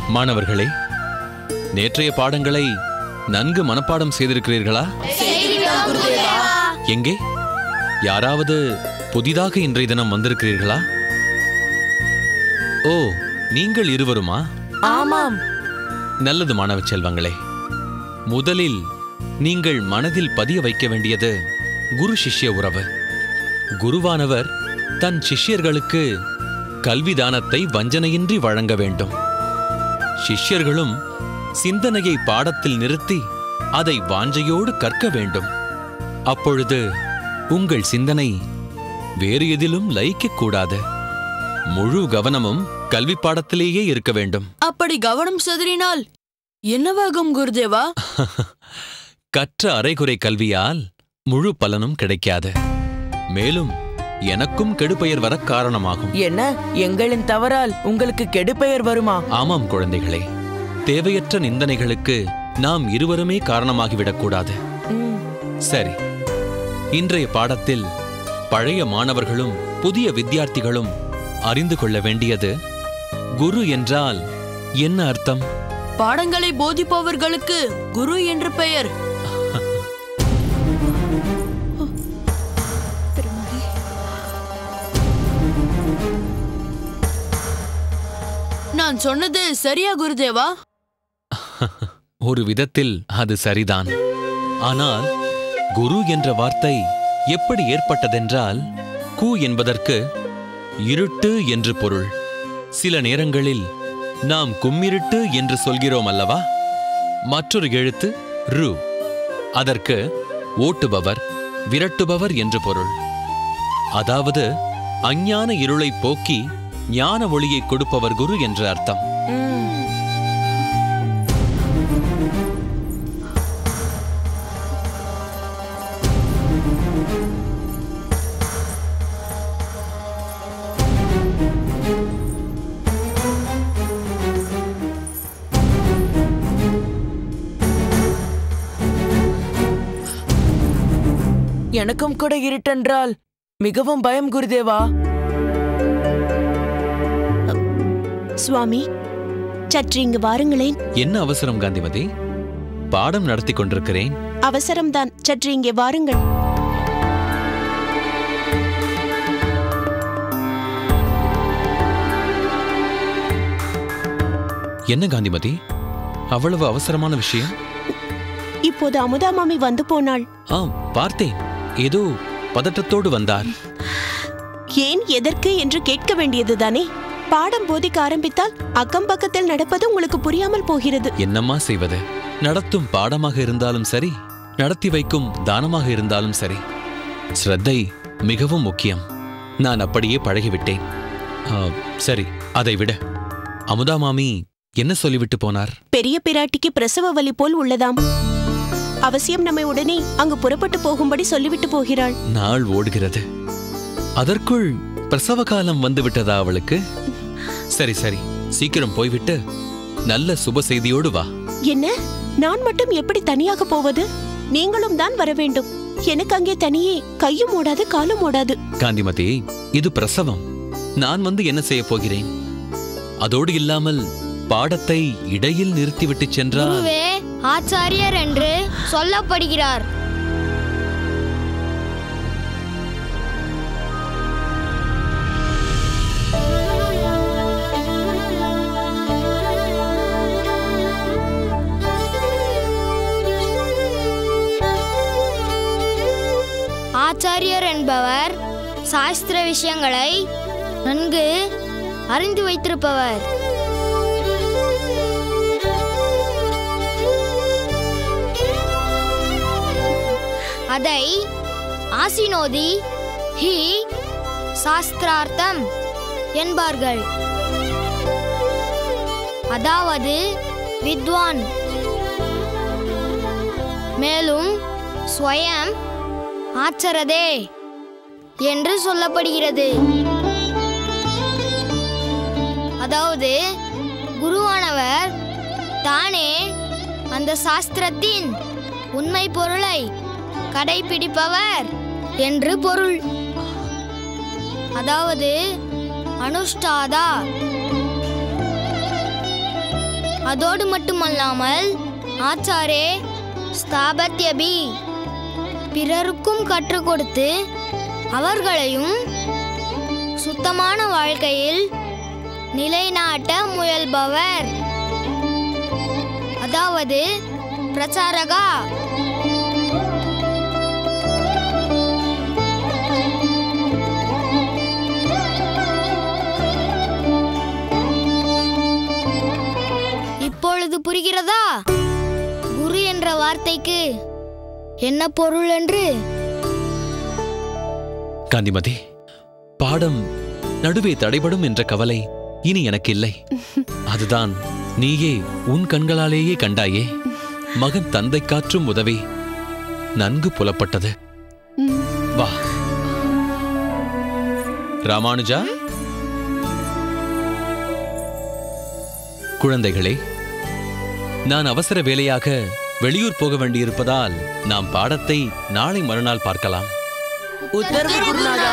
மாணவர்களே நேற்றைய பாடங்களை நன்கு மனப்பாடம் செய்திருக்கிறீர்களா எங்கே யாராவது புதிதாக இன்றைய தினம் வந்திருக்கிறீர்களா ஓ நீங்கள் இருவருமா ஆமாம் நல்லது மாணவ செல்வங்களே முதலில் நீங்கள் மனதில் பதிய வைக்க வேண்டியது குரு சிஷ்ய உறவு குருவானவர் தன் சிஷ்யர்களுக்கு கல்வி தானத்தை வஞ்சனையின்றி வழங்க வேண்டும் சிஷ்யர்களும் சிந்தனையை பாடத்தில் நிறுத்தி அதை வாஞ்சையோடு கற்க வேண்டும் அப்பொழுது உங்கள் சிந்தனை வேறு எதிலும் லயிக்கக் கூடாது முழு கவனமும் கல்வி பாடத்திலேயே இருக்க வேண்டும் அப்படி கவனம் சிதறினால் என்னவாகும் குருதேவா கற்ற அரைகுறை கல்வியால் முழு பலனும் கிடைக்காது மேலும் எனக்கும் கெடுபெயர் வர காரணமாகும் என்ன எங்களின் தவறால் உங்களுக்கு கெடுபெயர் வருமா ஆமாம் குழந்தைகளே தேவையற்ற நிந்தனைகளுக்கு நாம் இருவருமே காரணமாகிவிடக்கூடாது ம், சரி இன்றைய பாடத்தில் பழைய மாணவர்களும் புதிய வித்தியார்த்திகளும் அறிந்து கொள்ள வேண்டியது குரு என்றால் என்ன அர்த்தம் பாடங்களை போதிப்பவர்களுக்கு குரு என்ற பெயர் நான் சொன்னது சரியா குருதேவா ஒரு விதத்தில் அது சரிதான் ஆனால் குரு என்ற வார்த்தை எப்படி ஏற்பட்டதென்றால் கு என்பதற்கு இருட்டு என்று பொருள் சில நேரங்களில் நாம் கும்மிருட்டு என்று சொல்கிறோம் அல்லவா மற்றொரு எழுத்து ரு அதற்கு ஓட்டுபவர் விரட்டுபவர் என்று பொருள் அதாவது அஞ்ஞான இருளை போக்கி ஞான ஒளியை கொடுப்பவர் குரு என்று அர்த்தம் ம். எனக்கும் கூட இருட்டென்றால் மிகவும் பயம் குருதேவா சுவாமி சற்று இங்கு வாருங்களேன் என்ன அவசரம் காந்திமதி பாடம் நடத்தி கொண்டிருக்கிறேன் அவசரம்தான் சற்று இங்கே வாருங்கள் என்ன காந்திமதி அவ்வளவு அவசரமான விஷயம் இப்போது அமுதா மாமி வந்து போனாள் ஆம் பார்த்தேன் ஏதோ பதட்டத்தோடு வந்தார் ஏன் எதற்கு என்று கேட்க வேண்டியதுதானே பாடம் போதிக்க ஆரம்பித்தால் அக்கம் பக்கத்தில் நடப்பது உங்களுக்கு புரியாமல் போகிறது என்னம்மா செய்வது நடத்தும் பாடமாக இருந்தாலும் சரி நடத்தி வைக்கும் தானமாக இருந்தாலும் சரி ஸ்ரத்தை மிகவும் முக்கியம் நான் அப்படியே பழகிவிட்டேன் ஆ, சரி அதை விட அமுதா மாமி என்ன சொல்லிவிட்டு போனார் பெரிய பிராட்டிக்கு பிரசவ வலி போல் உள்ளதாம் அவசியம் நம்மை உடனே அங்கு புறப்பட்டு போகும்படி சொல்லிவிட்டு போகிறாள் நாள் ஓடுகிறது அதற்குள் பிரசவ காலம் வந்து விட்டதா அவளுக்கு சரி சரி சீக்கிரம் போய்விட்டு நல்ல சுப செய்தியோடு வா என்ன நான் மட்டும் எப்படி தனியாக போவது நீங்களும் தான் வர வேண்டும் எனக்கு அங்கே தனியே கையும் ஓடாது காலும் ஓடாது காந்திமதி இது பிரசவம் நான் வந்து என்ன செய்ய போகிறேன் அதோடு இல்லாமல் பாடத்தை இடையில் நிறுத்திவிட்டு சென்றால் குருவே ஆச்சாரியர் என்று சொல்லப்படுகிறார் ஆச்சாரியர் என்பவர் சாஸ்திர விஷயங்களை நன்கு அறிந்து வைத்திருப்பவர் அதை ஆசினோதி ஹி சாஸ்திரார்த்தம் என்பார்கள் அதாவது வித்வான் மேலும் ஸ்வயம் ஆச்சரதே என்று சொல்லப்படுகிறது அதாவது குருவானவர் தானே அந்த சாஸ்திரத்தின் உண்மை பொருளை கடைபிடிப்பவர் என்று பொருள் அதாவது அனுஷ்டாதா அதோடு மட்டுமல்லாமல் ஆச்சாரே ஸ்தாபத்யபி பிறருக்கும் கற்றுக் கொடுத்து அவர்களையும் சுத்தமான வாழ்க்கையில் நிலைநாட்ட முயல்பவர் அதாவது பிரச்சாரகா இப்பொழுது புரிகிறதா குரு என்ற வார்த்தைக்கு என்ன பொருள் என்று காந்திமதி பாடம் நடுவே தடைபடும் என்ற கவலை இனி எனக்கு இல்லை அதுதான் நீயே உன் கண்களாலேயே கண்டாயே மகன் தந்தை காற்றும் உதவி நன்கு புலப்பட்டது வா ராமானுஜா குழந்தைகளே நான் அவசர வேலையாக வெளியூர் போக வேண்டியிருப்பதால் நாம் பாடத்தை நாளை மறுநாள் பார்க்கலாம் உத்தரவு குருநாதா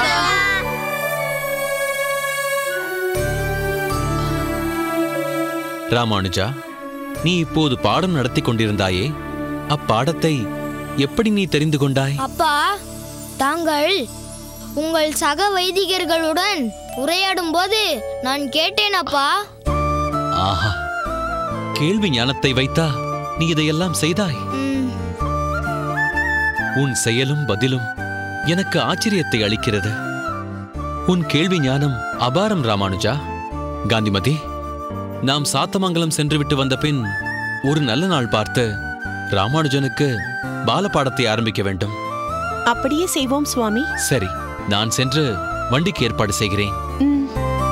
ராமானுஜா நீ இப்போது பாடம் நடத்தி கொண்டிருந்தாயே அப்பாடத்தை எப்படி நீ தெரிந்து கொண்டாய் அப்பா தாங்கள் உங்கள் சக வைதிகர்களுடன் உரையாடும் போது நான் கேட்டேன் அப்பா ஆஹா கேள்வி ஞானத்தை வைத்தா நீ இதையெல்லாம் செய்தாய் ம், உன் செயலும் பதிலும் எனக்கு ஆச்சரியத்தை அளிக்கிறது உன் கேள்வி ஞானம் அபாரம் ராமானுஜா காந்திமதி நாம் சாத்தமங்கலம் சென்றுவிட்டு வந்த பின் ஒரு நல்ல நாள் பார்த்து ராமானுஜனுக்கு பாலபாடத்தை ஆரம்பிக்க வேண்டும் அப்படியே செய்வோம் சுவாமி சரி நான் சென்று வண்டிக்கு ஏற்பாடு செய்கிறேன் ம்.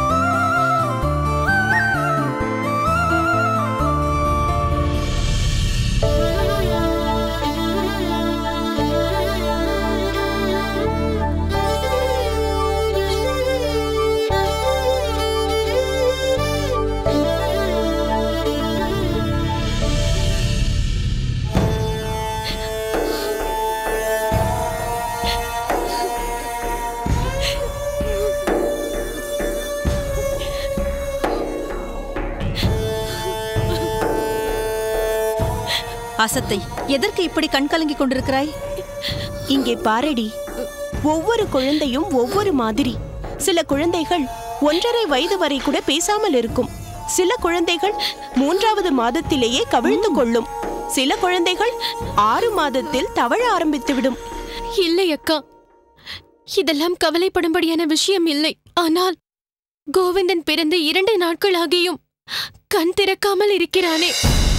அசத்தை எதற்கு இப்படி கண் கலங்கிக் கொண்டிருக்கிறாய் இங்கே பாரடி ஒவ்வொரு குழந்தையும் ஒவ்வொரு மாதிரி சில குழந்தைகள் ஒன்றரை வயது வரை கூட பேசாமல் இருக்கும் சில குழந்தைகள் மூன்றாவது மாதத்திலேயே கவிழ்ந்து கொள்ளும் சில குழந்தைகள் ஆறு மாதத்தில் தவழ ஆரம்பித்துவிடும் இல்லை அக்கா இதெல்லாம் கவலைப்படும்படியான விஷயம் இல்லை ஆனால் கோவிந்தன் பிறந்து இரண்டு நாட்கள் ஆகியும் கண் திறக்காமல் இருக்கிறானே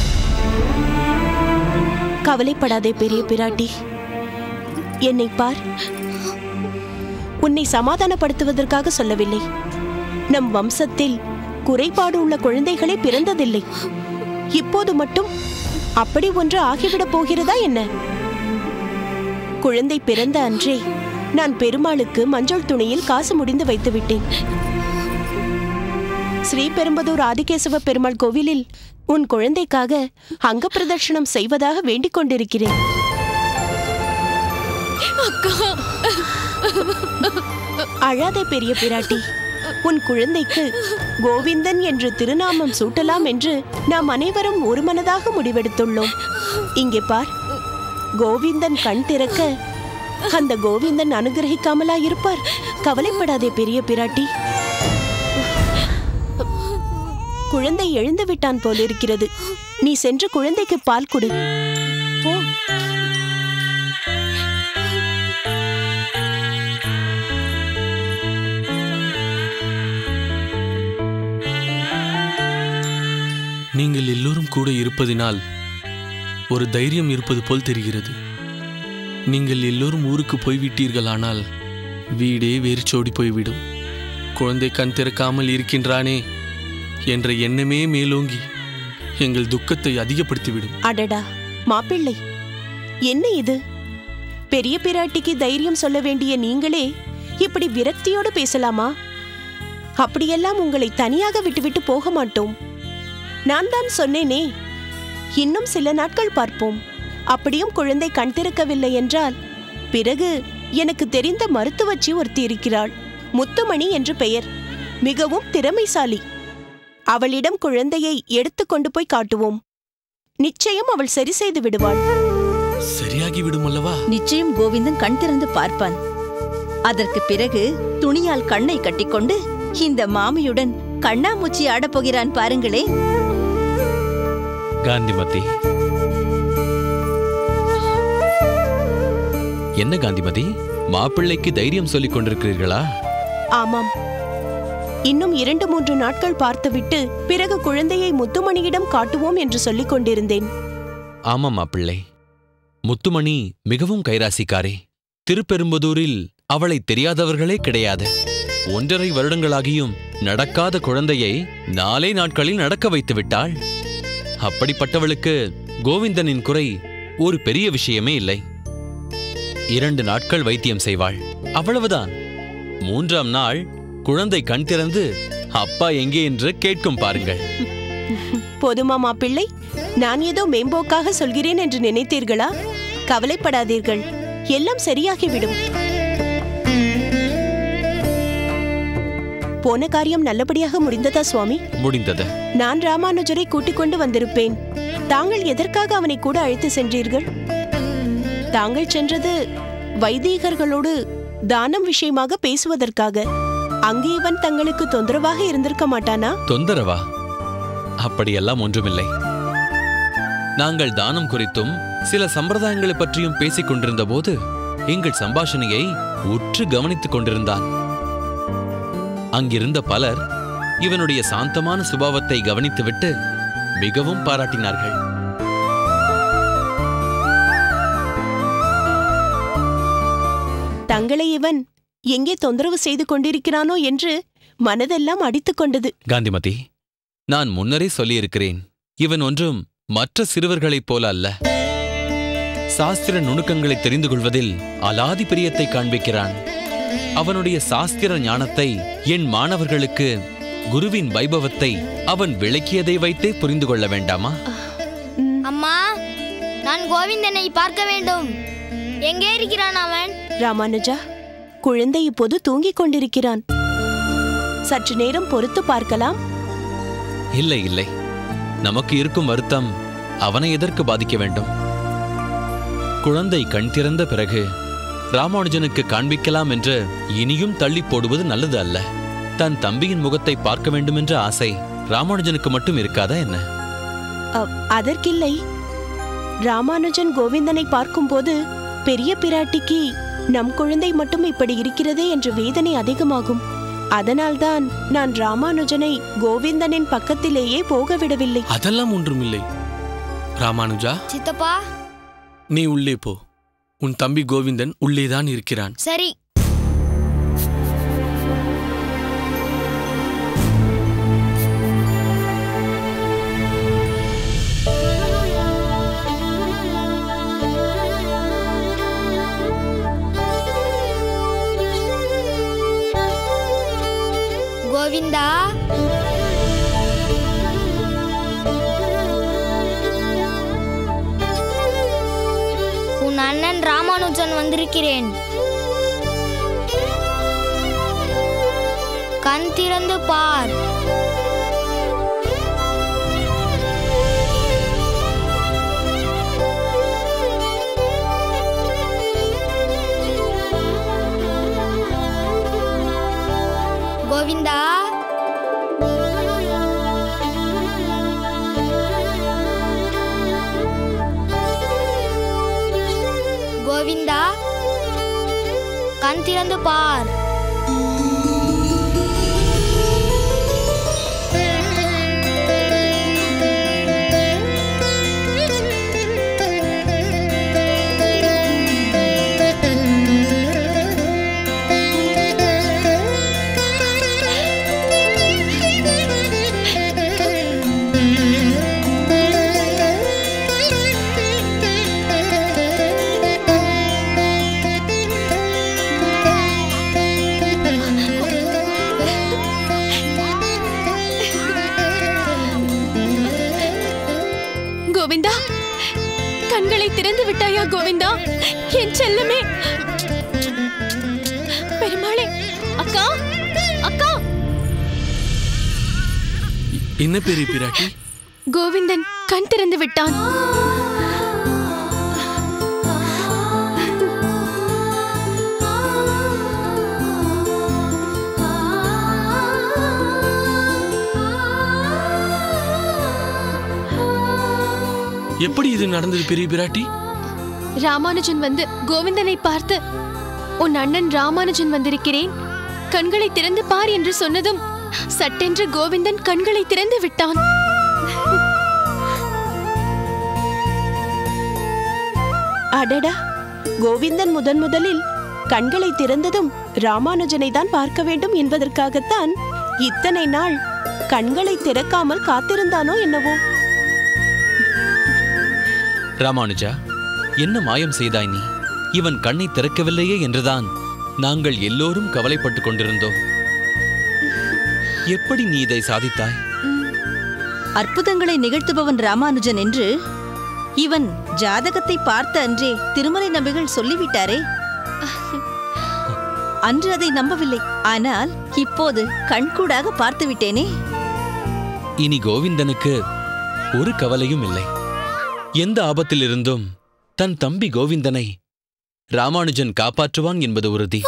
கவலைப்படாதே பெரிய பிராட்டி என்னை பார் உன்னை சமாதானப்படுத்துவதற்காக சொல்லவில்லை நம் வம்சத்தில் குறைபாடு உள்ள குழந்தைகளே பிறந்ததில்லை இப்போது மட்டும் அப்படி ஒன்று ஆகிவிடப் போகிறதா என்ன குழந்தை பிறந்த அன்றே நான் பெருமாளுக்கு மஞ்சள் துணியில் காசு முடிந்து வைத்து விட்டேன் ஸ்ரீபெரும்பதூர் ஆதிகேசவ பெருமாள் கோவிலில் உன் குழந்தைக்காக அங்க பிரதட்சணம் செய்வதாக வேண்டிக் கொண்டிருக்கிறேன் அழாதே பெரிய பிராட்டி உன் குழந்தைக்கு கோவிந்தன் என்று திருநாமம் சூட்டலாம் என்று நாம் அனைவரும் ஒரு மனதாக முடிவெடுத்துள்ளோம் இங்கே பார் கோவிந்தன் கண் திறக்க அந்த கோவிந்தன் அனுகிரகிக்காமலா இருப்பார் கவலைப்படாதே பெரிய பிராட்டி குழந்தை எழுந்து விட்டான் போலிருக்கிறது நீ சென்று குழந்தைக்கு பால் கொடு போ நீங்கள் எல்லோரும் கூட இருப்பதினால் ஒரு தைரியம் இருப்பது போல் தெரிகிறது நீங்கள் எல்லோரும் ஊருக்கு போய்விட்டீர்களானால் வீடே வெறிச்சோடி போய்விடும் குழந்தை கண் திறக்காமல் இருக்கின்றானே என்ற எண்ணமே மேலோங்கி எங்கள் துக்கத்தை அதிகப்படுத்திவிடும் அடடா மாப்பிள்ளை என்ன இது பெரிய பிராட்டிக்கு தைரியம் சொல்ல வேண்டிய நீங்களே இப்படி விரக்தியோடு பேசலாமா அப்படியெல்லாம் உங்களை தனியாக விட்டுவிட்டு போக மாட்டோம் நான் தான் சொன்னேனே இன்னும் சில நாட்கள் பார்ப்போம் அப்படியும் குழந்தை கண் திறக்கவில்லை என்றால் பிறகு எனக்கு தெரிந்த மருத்துவச்சி ஒருத்தி இருக்கிறாள் முத்துமணி என்று பெயர் மிகவும் திறமைசாலி அவளிடம் குழந்தையை எடுத்துக் கொண்டு போய் காட்டுவோம் நிச்சயம் அவள் சரி செய்து விடுவாள் சரியாகி விடும் அல்லவா நிச்சயம் கோவிந்தன் கண் திறந்து பார்ப்பான் அதற்கு பிறகு துணியால் கண்ணை கட்டிக்கொண்டு இந்த மாமியுடன் கண்ணாமூச்சி ஆடப் போகிறான் பாருங்களே காந்திமதி என்ன காந்திமதி மாப்பிள்ளைக்கு தைரியம் சொல்லிக் கொண்டிருக்கிறீர்களா ஆமாம் இன்னும் இரண்டு மூன்று நாட்கள் பார்த்துவிட்டு பிறகு குழந்தையை முத்துமணியிடம் காட்டுவோம் என்று சொல்லிக் கொண்டிருந்தேன் ஆமாம் மாப்பிள்ளை முத்துமணி மிகவும் கைராசிக்காரி திருப்பெரும்புதூரில் அவளை தெரியாதவர்களே கிடையாது ஒன்றரை வருடங்களாகியும் நடக்காத குழந்தையை நாலே நாட்களில் நடக்க வைத்து விட்டாள் அப்படிப்பட்டவளுக்கு கோவிந்தனின் குறை ஒரு பெரிய விஷயமே இல்லை இரண்டு நாட்கள் வைத்தியம் செய்வாள் அவ்வளவுதான் மூன்றாம் நாள் குழந்தை கண் திறந்து அப்பா எங்கே என்று கேட்கும் பாருங்கள் போதுமா மாப்பிள்ளை நான் ஏதோ மேம்போக்காக சொல்கிறேன் என்று நினைத்தீர்களா கவலைப்படாதீர்கள் எல்லாம் சரியாகிவிடும் போன காரியம் நல்லபடியாக முடிந்ததா சுவாமி முடிந்தது நான் ராமானுஜரை கூட்டிக் கொண்டு வந்திருப்பேன் தாங்கள் எதற்காக அவனை கூட அழைத்து சென்றீர்கள் தாங்கள் சென்றது வைதீகர்களோடு தானம் விஷயமாக பேசுவதற்காக அங்கே இவன் தங்களுக்கு தொந்தரவாக இருந்திருக்க மாட்டானா தொந்தரவா அப்படியெல்லாம் ஒன்றுமில்லை நாங்கள் தானம் குறித்தும் சில சம்பிரதாயங்களை பற்றியும் பேசிக் கொண்டிருந்த போது எங்கள் சம்பாஷணையை உற்று கவனித்துக் கொண்டிருந்தான் அங்கிருந்த பலர் இவனுடைய சாந்தமான சுபாவத்தை கவனித்துவிட்டு மிகவும் பாராட்டினார்கள் தங்களை இவன் எங்கே தொந்தரவு செய்து கொண்டிருக்கிறானோ என்று மனதெல்லாம் அடித்துக் கொண்டது காந்திமதி நான் முன்னரே சொல்லியிருக்கிறேன் இவன் ஒன்றும் மற்ற சிறுவர்களைப் போல அல்ல சாஸ்திர நுணுக்கங்களை தெரிந்து கொள்வதில் அலாதி பிரியத்தை காண்பிக்கிறான் அவனுடைய சாஸ்திர ஞானத்தை என் மாணவர்களுக்கு குருவின் வைபவத்தை அவன் விளக்கியதை வைத்தே புரிந்து கொள்ள வேண்டாமா அம்மா நான் கோவிந்தனை பார்க்க வேண்டும் எங்கே இருக்கிறான் அவன் ராமானுஜா குழந்தை இப்போது தூங்கிக் கொண்டிருக்கிறான் சற்று நேரம் பொறுத்து பார்க்கலாம் இல்லை இல்லை நமக்கு இருக்கும் வருத்தம் அவனை எதற்கு பாதிக்க வேண்டும் குழந்தை கண் திறந்த பிறகு ராமானுஜனுக்கு காண்பிக்கலாம் என்று இனியும் தள்ளி போடுவது நல்லது அல்ல தன் தம்பியின் முகத்தை பார்க்க வேண்டுமென்ற ஆசை ராமானுஜனுக்கு மட்டும் இருக்காதா என்ன அ- அதற்கில்லை ராமானுஜன் கோவிந்தனை பார்க்கும்போது பெரிய பிராட்டிக்கு நம் குழந்தை மட்டும் இப்படி இருக்கிறதே என்ற வேதனை அதிகமாகும் அதனால்தான் நான் ராமானுஜனை கோவிந்தனின் பக்கத்திலேயே போக விடவில்லை அதெல்லாம் ஒன்றுமில்லை ராமானுஜா சித்தப்பா நீ உள்ளே போ உன் தம்பி கோவிந்தன் உள்ளேதான் இருக்கிறான் சரி கோவிந்தா உன் அண்ணன் ராமானுஜன் வந்திருக்கிறேன் கண் திறந்து பார் கோவிந்தா கோவிந்தா கண் திறந்து பார் கோவிந்தா கண்களை திறந்து விட்டாயா கோவிந்தா என் செல்லமே பெருமாளே அக்கா அக்கா என்ன பெரிய பிராட்டி கோவிந்தன் கண் திறந்து விட்டான் எப்படி இது நடந்தது பெரிய பிராட்டி ராமானுஜன் வந்து கோவிந்தனை பார்த்து உன் அண்ணன் ராமானுஜன் வந்திருக்கிறேன் கண்களை திறந்து பார் என்று சொன்னதும் சட்டென்று கோவிந்தன் கண்களை திறந்து விட்டான் அடடா கோவிந்தன் முதன் முதலில் கண்களை திறந்ததும் ராமானுஜனை தான் பார்க்க வேண்டும் என்பதற்காகத்தான் இத்தனை நாள் கண்களை திறக்காமல் காத்திருந்தானோ என்னவோ ராமானுஜா என்ன மாயம் செய்தாய் நீ இவன் கண்ணை திறக்கவில்லையே என்றுதான் நாங்கள் எல்லோரும் கவலைப்பட்டுக் கொண்டிருந்தோம் எப்படி நீ இதை சாதித்தாய் அற்புதங்களை நிகழ்த்துபவன் ராமானுஜன் என்று இவன் ஜாதகத்தை பார்த்த அன்றே திருமலை நம்பிகள் சொல்லிவிட்டாரே அன்று அதை நம்பவில்லை ஆனால் இப்போது கண்கூடாக பார்த்து விட்டேனே இனி கோவிந்தனுக்கு ஒரு கவலையும் இல்லை எந்த ஆபத்திலிருந்தும் தன் தம்பி கோவிந்தனை ராமானுஜன் காப்பாற்றுவான் என்பது உறுதி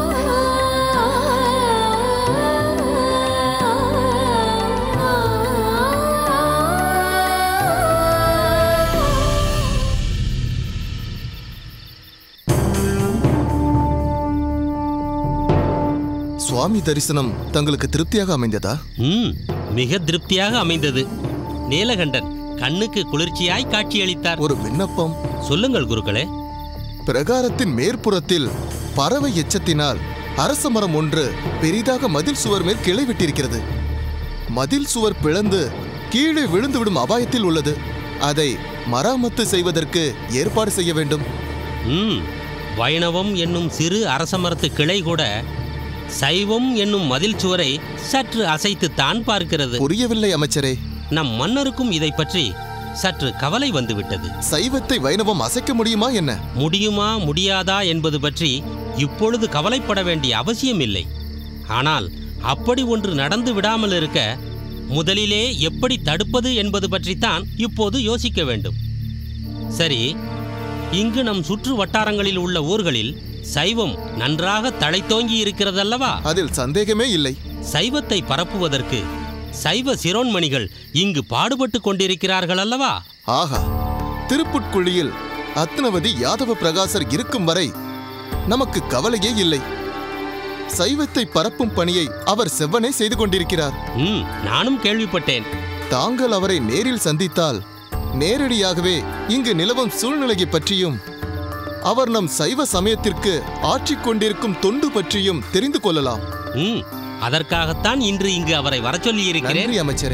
சுவாமி தரிசனம் தங்களுக்கு திருப்தியாக அமைந்ததா ம் மிக திருப்தியாக அமைந்தது நீலகண்டன் கண்ணுக்கு குளிர்ச்சியாய் காட்சியளித்தார் ஒரு விண்ணப்பம் சொல்லுங்கள் குருக்களே பிரகாரத்தின் மேற்புறத்தில் பறவை எச்சத்தினால் அரச மரம் ஒன்று பெரிதாக மதில் சுவர் மேல் கிளை விட்டிருக்கிறது மதில் சுவர் பிளந்து கீழே விழுந்துவிடும் அபாயத்தில் உள்ளது அதை மராமத்து செய்வதற்கு ஏற்பாடு செய்ய வேண்டும் ம் வைணவம் என்னும் சிறு அரசமரத்து கிளை கூட சைவம் என்னும் மதில் சுவரை சற்று அசைத்துத்தான் பார்க்கிறது புரியவில்லை அமைச்சரே நம் மன்னருக்கும் இதை பற்றி சற்று கவலை வந்துவிட்டது சைவத்தை வைணவம் அசைக்க முடியுமா என்ன முடியுமா முடியாதா என்பது பற்றி இப்பொழுது கவலைப்பட வேண்டிய அவசியமில்லை ஆனால் அப்படி ஒன்று நடந்து விடாமல் இருக்க முதலிலே எப்படி தடுப்பது என்பது பற்றித்தான் இப்போது யோசிக்க வேண்டும் சரி இங்கு நம் சுற்று வட்டாரங்களில் உள்ள ஊர்களில் சைவம் நன்றாக தழைத்தோங்கி இருக்கிறதல்லவா அதில் சந்தேகமே இல்லை சைவத்தை பரப்புவதற்கு சைவ சிரோன்மணிகள் இங்கு பாடுபட்டு கொண்டிருக்கிறார்கள் அல்லவா ஆஹா திருப்புட்குழியில் அத்னவதி யாதவ பிரகாசர் இருக்கும் வரை நமக்கு கவலையே இல்லை சைவத்தை பரப்பும் பணியை அவர் செவ்வனே செய்து கொண்டிருக்கிறார் ம் நானும் கேள்விப்பட்டேன் தாங்கள் அவரை நேரில் சந்தித்தால் நேரடியாகவே இங்கு நிலவும் சூழ்நிலையை பற்றியும் அவர் நம் சைவ சமயத்திற்கு ஆற்றிக் கொண்டிருக்கும் தொண்டு பற்றியும் தெரிந்து கொள்ளலாம் ம் அதற்காகத்தான் இன்று இங்கு அவரை வரச் சொல்லியிருக்கிறேன் நன்றி அமைச்சரே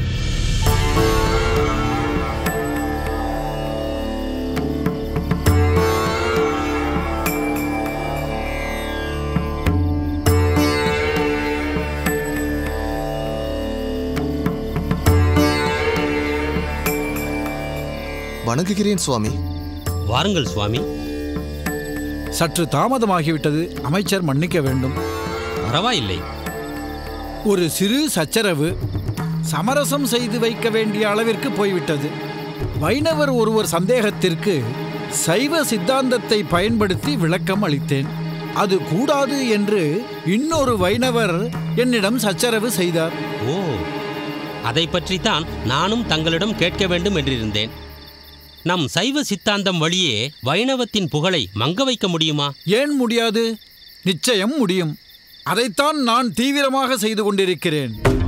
வணங்குகிறேன் சுவாமி வாருங்கள் சுவாமி சற்று தாமதமாகிவிட்டது அமைச்சர் மன்னிக்க வேண்டும் பரவாயில்லை ஒரு சிறு சச்சரவு சமரசம் செய்து வைக்க வேண்டிய அளவிற்கு போய்விட்டது வைணவர் ஒருவர் சந்தேகத்திற்கு சைவ சித்தாந்தத்தை பயன்படுத்தி விளக்கம் அளித்தேன் அது கூடாது என்று இன்னொரு வைணவர் என்னிடம் சச்சரவு செய்தார் ஓ அதை பற்றித்தான் நானும் தங்களிடம் கேட்க வேண்டும் என்றிருந்தேன் நம் சைவ சித்தாந்தம் வழியே வைணவத்தின் புகழை மங்க வைக்க முடியுமா ஏன் முடியாது நிச்சயம் முடியும் அதைத்தான் நான் தீவிரமாக செய்து கொண்டிருக்கிறேன்